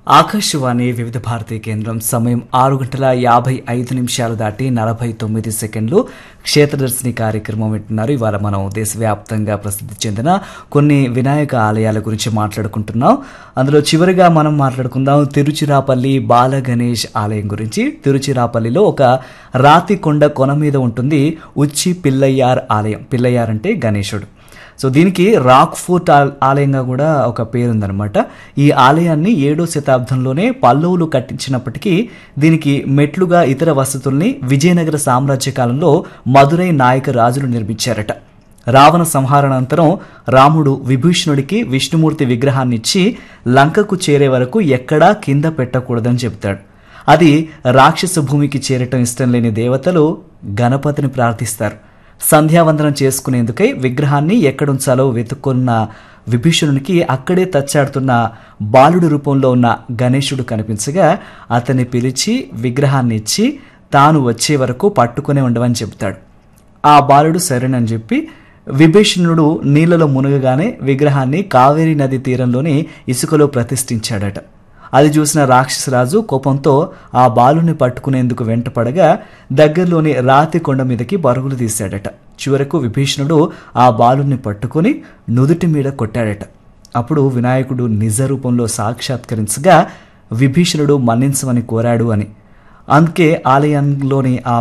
ఆకాశవాణి వివిధ భారతీ కేంద్రం సమయం ఆరు గంటల యాభై ఐదు నిమిషాలు దాటి నలభై తొమ్మిది సెకండ్లు క్షేత్రదర్శిని కార్యక్రమం వింటున్నారు ఇవాళ మనం దేశవ్యాప్తంగా ప్రసిద్ధి చెందిన కొన్ని వినాయక ఆలయాల గురించి మాట్లాడుకుంటున్నాం అందులో చివరిగా మనం మాట్లాడుకుందాం తిరుచిరాపల్లి బాల గణేష్ ఆలయం గురించి తిరుచిరాపల్లిలో ఒక రాతి కొండ కొన మీద ఉంటుంది ఉచ్చి పిల్లయ్యార్ ఆలయం పిల్లయ్యార్ అంటే గణేశుడు సో దీనికి రాక్ ఫోర్ట్ ఆ- ఆలయంగా కూడా ఒక పేరుందనమాట ఈ ఆలయాన్ని ఏడో శతాబ్దంలోనే పల్లవులు కట్టించినప్పటికీ దీనికి మెట్లుగా ఇతర వసతుల్ని విజయనగర సామ్రాజ్య కాలంలో మదురై నాయక రాజులు నిర్మించారట రావణ సంహారణానంతరం రాముడు విభీషణుడికి విష్ణుమూర్తి విగ్రహాన్ని ఇచ్చి లంకకు చేరే వరకు ఎక్కడా కింద పెట్టకూడదని చెబుతాడు అది రాక్షస భూమికి చేరటం ఇష్టం లేని దేవతలు గణపతిని ప్రార్థిస్తారు సంధ్యావందనం చేసుకునేందుకై విగ్రహాన్ని ఎక్కడుంచాలో వెతుక్కున్న విభీషణునికి అక్కడే తచ్చాడుతున్న బాలుడి రూపంలో ఉన్న గణేశుడు కనిపించగా అతన్ని పిలిచి విగ్రహాన్ని ఇచ్చి తాను వచ్చే వరకు పట్టుకునే ఉండవని చెబుతాడు ఆ బాలుడు సరేనని చెప్పి విభీషణుడు నీళ్లలో మునగగానే విగ్రహాన్ని కావేరీ నది తీరంలోని ఇసుకలో ప్రతిష్ఠించాడట అది చూసిన రాక్షసరాజు కోపంతో ఆ బాలుని పట్టుకునేందుకు వెంటపడగా దగ్గరలోని రాతి కొండ మీదకి పరుగులు తీశాడట చివరకు విభీషణుడు ఆ బాలుని పట్టుకొని నుదుటి మీద కొట్టాడట అప్పుడు వినాయకుడు నిజ రూపంలో సాక్షాత్కరించగా విభీషణుడు మన్నించమని కోరాడు అని అందుకే ఆలయంలోని ఆ